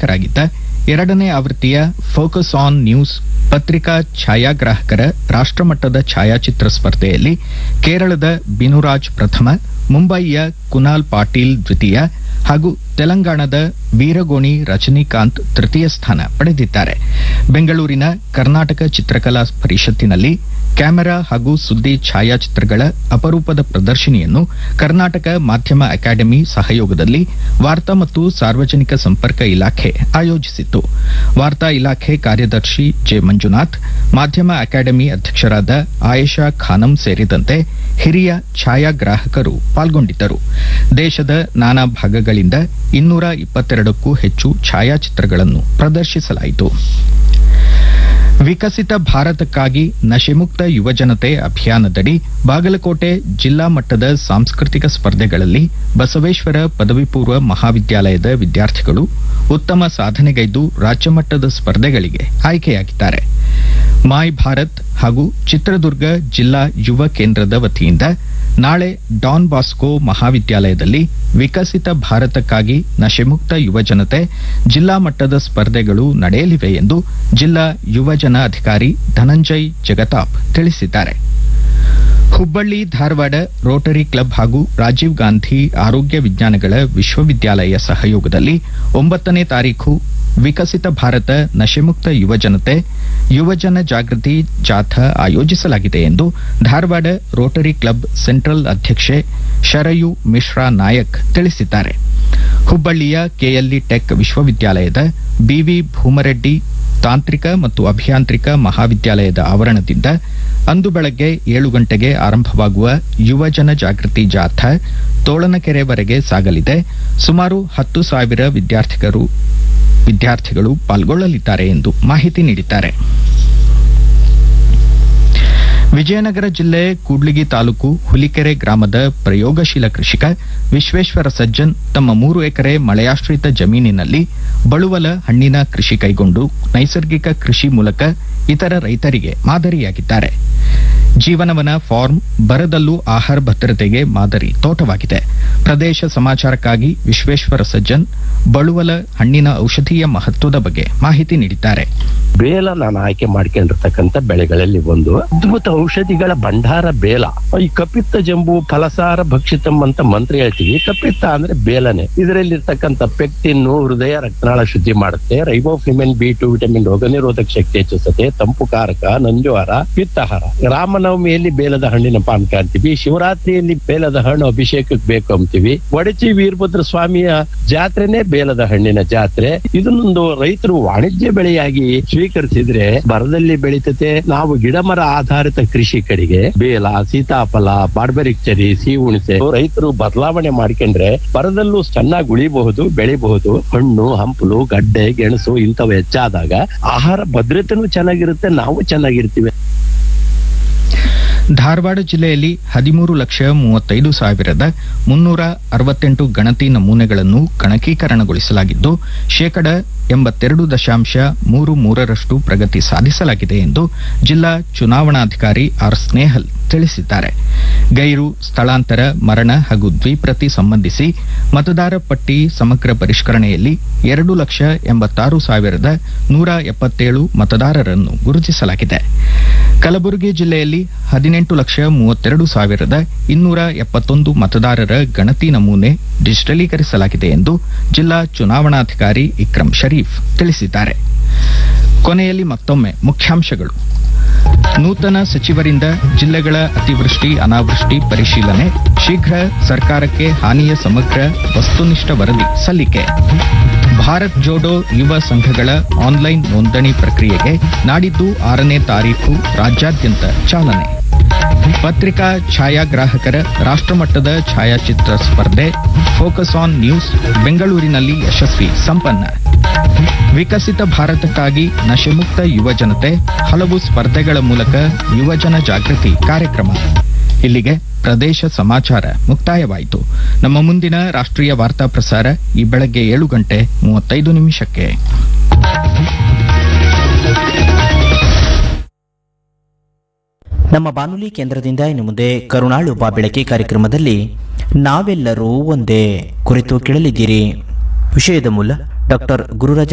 ಸಂಪಾದಕರಾಗಿದ್ದ ಎರಡನೇ ಆವೃತ್ತಿಯ focus on news ಪತ್ರಿಕಾ ಛಾಯಾಗ್ರಾಹಕರ ರಾಷ್ಟ್ರಮಟ್ಟದ ಛಾಯಾಚಿತ್ರ ಸ್ಪರ್ಧೆಯಲ್ಲಿ ಕೇರಳದ ಬಿನುರಾಜ್ ಪ್ರಥಮ ಮುಂಬಯಿಯ ಕುನಾಲ್ ಪಾಟೀಲ್ ದ್ವಿತೀಯ ಹಾಗೂ ತೆಲಂಗಾಣದ ವೀರಗೋಣಿ ರಜನಿಕಾಂತ್ ತೃತೀಯ ಸ್ಥಾನ ಪಡೆದಿದ್ದಾರೆ ಬೆಂಗಳೂರಿನ ಕರ್ನಾಟಕ ಚಿತ್ರಕಲಾ ಪರಿಷತ್ತಿನಲ್ಲಿ ಕ್ಯಾಮೆರಾ ಹಾಗೂ ಸುದ್ದಿ ಛಾಯಾಚಿತ್ರಗಳ ಅಪರೂಪದ ಪ್ರದರ್ಶನಿಯನ್ನು ಕರ್ನಾಟಕ ಮಾಧ್ಯಮ ಅಕಾಡೆಮಿ ಸಹಯೋಗದಲ್ಲಿ ವಾರ್ತಾ ಮತ್ತು ಸಾರ್ವಜನಿಕ ಸಂಪರ್ಕ ಇಲಾಖೆ ಆಯೋಜಿಸಿತ್ತು ವಾರ್ತಾ ಇಲಾಖೆ ಕಾರ್ಯದರ್ಶಿ ಜೆ ಮಂಜುನಾಥ್ ಮಾಧ್ಯಮ ಅಕಾಡೆಮಿ ಅಧ್ಯಕ್ಷರಾದ ಆಯೇಷಾ ಖಾನಂ ಸೇರಿದಂತೆ ಹಿರಿಯ ಛಾಯಾಗ್ರಾಹಕರು ಪಾಲ್ಗೊಂಡಿದ್ದರು ದೇಶದ ನಾನಾ ಭಾಗಗಳಿಂದ ಇನ್ನೂರ ಇಪ್ಪತ್ತೆರಡಕ್ಕೂ ಹೆಚ್ಚು ಛಾಯಾಚಿತ್ರಗಳನ್ನು ಪ್ರದರ್ಶಿಸಲಾಯಿತು ವಿಕಸಿತ ಭಾರತಕ್ಕಾಗಿ ನಶೆಮುಕ್ತ ಯುವಜನತೆ ಅಭಿಯಾನದಡಿ ಬಾಗಲಕೋಟೆ ಜಿಲ್ಲಾ ಮಟ್ಟದ ಸಾಂಸ್ಕೃತಿಕ ಸ್ಪರ್ಧೆಗಳಲ್ಲಿ ಬಸವೇಶ್ವರ ಪದವಿ ಪೂರ್ವ ಮಹಾವಿದ್ಯಾಲಯದ ವಿದ್ಯಾರ್ಥಿಗಳು ಉತ್ತಮ ಸಾಧನೆಗೈದು ರಾಜ್ಯಮಟ್ಟದ ಸ್ಪರ್ಧೆಗಳಿಗೆ ಆಯ್ಕೆಯಾಗಿದ್ದಾರೆ ಮಾಯ್ ಭಾರತ್ ಹಾಗೂ ಚಿತ್ರದುರ್ಗ ಜಿಲ್ಲಾ ಯುವ ಕೇಂದ್ರದ ವತಿಯಿಂದ ನಾಳೆ ಡಾನ್ ಬಾಸ್ಕೋ ಮಹಾವಿದ್ಯಾಲಯದಲ್ಲಿ ವಿಕಸಿತ ಭಾರತಕ್ಕಾಗಿ ನಶೆಮುಕ್ತ ಯುವಜನತೆ ಜಿಲ್ಲಾ ಮಟ್ಟದ ಸ್ಪರ್ಧೆಗಳು ನಡೆಯಲಿವೆ ಎಂದು ಜಿಲ್ಲಾ ಯುವಜನ ಅಧಿಕಾರಿ ಧನಂಜಯ್ ಜಗತಾಪ್ ತಿಳಿಸಿದ್ದಾರೆ ಹುಬ್ಬಳ್ಳಿ ಧಾರವಾಡ ರೋಟರಿ ಕ್ಲಬ್ ಹಾಗೂ ರಾಜೀವ್ ಗಾಂಧಿ ಆರೋಗ್ಯ ವಿಜ್ಞಾನಗಳ ವಿಶ್ವವಿದ್ಯಾಲಯ ಸಹಯೋಗದಲ್ಲಿ ಒಂಬತ್ತನೇ ತಾರೀಖು ವಿಕಸಿತ ಭಾರತ ನಶೆಮುಕ್ತ ಯುವಜನತೆ ಯುವಜನ ಜಾಗೃತಿ ಜಾಥಾ ಆಯೋಜಿಸಲಾಗಿದೆ ಎಂದು ಧಾರವಾಡ ರೋಟರಿ ಕ್ಲಬ್ ಸೆಂಟ್ರಲ್ ಅಧ್ಯಕ್ಷೆ ಶರಯು ಮಿಶ್ರಾ ನಾಯಕ್ ತಿಳಿಸಿದ್ದಾರೆ ಹುಬ್ಬಳ್ಳಿಯ ಕೆಎಲ್ಇ ಟೆಕ್ ವಿಶ್ವವಿದ್ಯಾಲಯದ ಬಿವಿ ಭೂಮರೆಡ್ಡಿ ತಾಂತ್ರಿಕ ಮತ್ತು ಅಭಿಯಾಂತ್ರಿಕ ಮಹಾವಿದ್ಯಾಲಯದ ಆವರಣದಿಂದ ಅಂದು ಬೆಳಗ್ಗೆ ಏಳು ಗಂಟೆಗೆ ಆರಂಭವಾಗುವ ಯುವಜನ ಜಾಗೃತಿ ಜಾಥಾ ತೋಳನಕೆರೆವರೆಗೆ ಸಾಗಲಿದೆ ಸುಮಾರು ಹತ್ತು ಸಾವಿರ ವಿದ್ಯಾರ್ಥಿಗಳು ವಿದ್ಯಾರ್ಥಿಗಳು ಪಾಲ್ಗೊಳ್ಳಲಿದ್ದಾರೆ ಎಂದು ಮಾಹಿತಿ ನೀಡಿದ್ದಾರೆ ವಿಜಯನಗರ ಜಿಲ್ಲೆ ಕೂಡ್ಲಿಗಿ ತಾಲೂಕು ಹುಲಿಕೆರೆ ಗ್ರಾಮದ ಪ್ರಯೋಗಶೀಲ ಕೃಷಿಕ ವಿಶ್ವೇಶ್ವರ ಸಜ್ಜನ್ ತಮ್ಮ ಮೂರು ಎಕರೆ ಮಳೆಯಾಶ್ರಿತ ಜಮೀನಿನಲ್ಲಿ ಬಳುವಲ ಹಣ್ಣಿನ ಕೃಷಿ ಕೈಗೊಂಡು ನೈಸರ್ಗಿಕ ಕೃಷಿ ಮೂಲಕ ಇತರ ರೈತರಿಗೆ ಮಾದರಿಯಾಗಿದ್ದಾರೆ ಜೀವನವನ ಫಾರ್ಮ್ ಬರದಲ್ಲೂ ಆಹಾರ ಭದ್ರತೆಗೆ ಮಾದರಿ ತೋಟವಾಗಿದೆ ಪ್ರದೇಶ ಸಮಾಚಾರಕ್ಕಾಗಿ ವಿಶ್ವೇಶ್ವರ ಸಜ್ಜನ್ ಬಳುವಲ ಹಣ್ಣಿನ ಔಷಧೀಯ ಮಹತ್ವದ ಬಗ್ಗೆ ಮಾಹಿತಿ ನೀಡಿದ್ದಾರೆ ಬೇಲ ನಾನು ಆಯ್ಕೆ ಮಾಡ್ಕೊಂಡಿರ್ತಕ್ಕಂಥ ಬೆಳೆಗಳಲ್ಲಿ ಒಂದು ಅದ್ಭುತ ಔಷಧಿಗಳ ಭಂಡಾರ ಬೇಲ ಈ ಕಪಿತ್ತ ಜಂಬು ಫಲಸಾರ ಭಕ್ಷಿತಂ ಅಂತ ಮಂತ್ರ ಹೇಳ್ತೀವಿ ಕಪಿತ್ತ ಅಂದ್ರೆ ಬೇಲನೆ ಇದರಲ್ಲಿರ್ತಕ್ಕಂಥ ಪೆಕ್ಟಿನ್ ಹೃದಯ ರಕ್ತನಾಳ ಶುದ್ಧಿ ಮಾಡುತ್ತೆ ರೈಬೋಫ್ಲಿಮೆನ್ ಬಿ ಟು ವಿಟಮಿನ್ ರೋಗ ನಿರೋಧಕ ಶಕ್ತಿ ಹೆಚ್ಚಿಸುತ್ತೆ ತಂಪು ಕಾರಕ ನಂಜುಹಾರ ಪಿತ್ತಹಾರ ರಾಮನವಮಿಯಲ್ಲಿ ಬೇಲದ ಹಣ್ಣಿನ ಪಾನಕ ಅಂತೀವಿ ಶಿವರಾತ್ರಿಯಲ್ಲಿ ಬೇಲದ ಹಣ್ಣು ಅಭಿಷೇಕಕ್ಕೆ ಬೇಕು ಅಂತೀವಿ ಒಡಚಿ ವೀರಭದ್ರ ಸ್ವಾಮಿಯ ಜಾತ್ರೆನೇ ಬೇಲದ ಹಣ್ಣಿನ ಜಾತ್ರೆ ಇದನ್ನೊಂದು ರೈತರು ವಾಣಿಜ್ಯ ಬೆಳೆಯಾಗಿ ಸ್ವೀಕರಿಸಿದ್ರೆ ಬರದಲ್ಲಿ ಬೆಳೀತತೆ ನಾವು ಗಿಡ ಮರ ಆಧಾರಿತ ಕೃಷಿ ಕಡೆಗೆ ಬೇಲ ಸೀತಾಫಲ ಬಾರ್ಬರಿಕ್ ಚರಿ ಸಿಹಿ ಹುಣಸೆ ರೈತರು ಬದಲಾವಣೆ ಮಾಡ್ಕೊಂಡ್ರೆ ಬರದಲ್ಲೂ ಚೆನ್ನಾಗಿ ಉಳಿಬಹುದು ಬೆಳಿಬಹುದು ಹಣ್ಣು ಹಂಪಲು ಗಡ್ಡೆ ಗೆಣಸು ಇಂಥವು ಹೆಚ್ಚಾದಾಗ ಆಹಾರ ಭದ್ರತೆನೂ ಚೆನ್ನಾಗಿರುತ್ತೆ ನಾವು ಚೆನ್ನಾಗಿರ್ತೀವಿ ಧಾರವಾಡ ಜಿಲ್ಲೆಯಲ್ಲಿ ಹದಿಮೂರು ಲಕ್ಷ ಮೂವತ್ತೈದು ಸಾವಿರದ ಮುನ್ನೂರ ಅರವತ್ತೆಂಟು ಗಣತಿ ನಮೂನೆಗಳನ್ನು ಗಣಕೀಕರಣಗೊಳಿಸಲಾಗಿದ್ದು ಶೇಕಡ ಎಂಬತ್ತೆರಡು ದಶಾಂಶ ಮೂರು ಮೂರರಷ್ಟು ಪ್ರಗತಿ ಸಾಧಿಸಲಾಗಿದೆ ಎಂದು ಜಿಲ್ಲಾ ಚುನಾವಣಾಧಿಕಾರಿ ಆರ್ ಸ್ನೇಹಲ್ ತಿಳಿಸಿದ್ದಾರೆ ಗೈರು ಸ್ಥಳಾಂತರ ಮರಣ ಹಾಗೂ ದ್ವಿಪ್ರತಿ ಸಂಬಂಧಿಸಿ ಮತದಾರ ಪಟ್ಟಿ ಸಮಗ್ರ ಪರಿಷ್ಕರಣೆಯಲ್ಲಿ ಎರಡು ಲಕ್ಷ ಎಂಬತ್ತಾರು ಸಾವಿರದ ನೂರ ಎಪ್ಪತ್ತೇಳು ಮತದಾರರನ್ನು ಗುರುತಿಸಲಾಗಿದೆ ಕಲಬುರಗಿ ಜಿಲ್ಲೆಯಲ್ಲಿ ಹದಿನೆಂಟು ಲಕ್ಷ ಮೂವತ್ತೆರಡು ಸಾವಿರದ ಇನ್ನೂರ ಎಪ್ಪತ್ತೊಂದು ಮತದಾರರ ಗಣತಿ ನಮೂನೆ ಡಿಜಿಟಲೀಕರಿಸಲಾಗಿದೆ ಎಂದು ಜಿಲ್ಲಾ ಚುನಾವಣಾಧಿಕಾರಿ ಇಕ್ರಂ ಶರೀಫ್ ತಿಳಿಸಿದ್ದಾರೆ ಕೊನೆಯಲ್ಲಿ ಮತ್ತೊಮ್ಮೆ ಮುಖ್ಯಾಂಶಗಳು ನೂತನ ಸಚಿವರಿಂದ ಜಿಲ್ಲೆಗಳ ಅತಿವೃಷ್ಟಿ ಅನಾವೃಷ್ಟಿ ಪರಿಶೀಲನೆ ಶೀಘ್ರ ಸರ್ಕಾರಕ್ಕೆ ಹಾನಿಯ ಸಮಗ್ರ ವಸ್ತುನಿಷ್ಠ ವರದಿ ಸಲ್ಲಿಕೆ ಭಾರತ್ ಜೋಡೋ ಯುವ ಸಂಘಗಳ ಆನ್ಲೈನ್ ನೋಂದಣಿ ಪ್ರಕ್ರಿಯೆಗೆ ನಾಡಿದ್ದು ಆರನೇ ತಾರೀಖು ರಾಜ್ಯಾದ್ಯಂತ ಚಾಲನೆ ಪತ್ರಿಕಾ ಛಾಯಾಗ್ರಾಹಕರ ರಾಷ್ಟ್ರಮಟ್ಟದ ಛಾಯಾಚಿತ್ರ ಸ್ಪರ್ಧೆ ಫೋಕಸ್ ಆನ್ ನ್ಯೂಸ್ ಬೆಂಗಳೂರಿನಲ್ಲಿ ಯಶಸ್ವಿ ಸಂಪನ್ನ ವಿಕಸಿತ ಭಾರತಕ್ಕಾಗಿ ನಶೆಮುಕ್ತ ಯುವ ಜನತೆ ಹಲವು ಸ್ಪರ್ಧೆಗಳ ಮೂಲಕ ಯುವಜನ ಜಾಗೃತಿ ಕಾರ್ಯಕ್ರಮ ಇಲ್ಲಿಗೆ ಪ್ರದೇಶ ಸಮಾಚಾರ ಮುಕ್ತಾಯವಾಯಿತು ನಮ್ಮ ಮುಂದಿನ ರಾಷ್ಟ್ರೀಯ ವಾರ್ತಾ ಪ್ರಸಾರ ಈ ಬೆಳಗ್ಗೆ ಏಳು ಗಂಟೆ ಮೂವತ್ತೈದು ನಿಮಿಷಕ್ಕೆ ನಮ್ಮ ಬಾನುಲಿ ಕೇಂದ್ರದಿಂದ ಇನ್ನು ಮುಂದೆ ಕರುಣಾಳು ಬಾ ಬೆಳಕೆ ಕಾರ್ಯಕ್ರಮದಲ್ಲಿ ನಾವೆಲ್ಲರೂ ಒಂದೇ ಕುರಿತು ಕೇಳಲಿದ್ದೀರಿ ವಿಷಯದ ಮೂಲ ಡಾಕ್ಟರ್ ಗುರುರಾಜ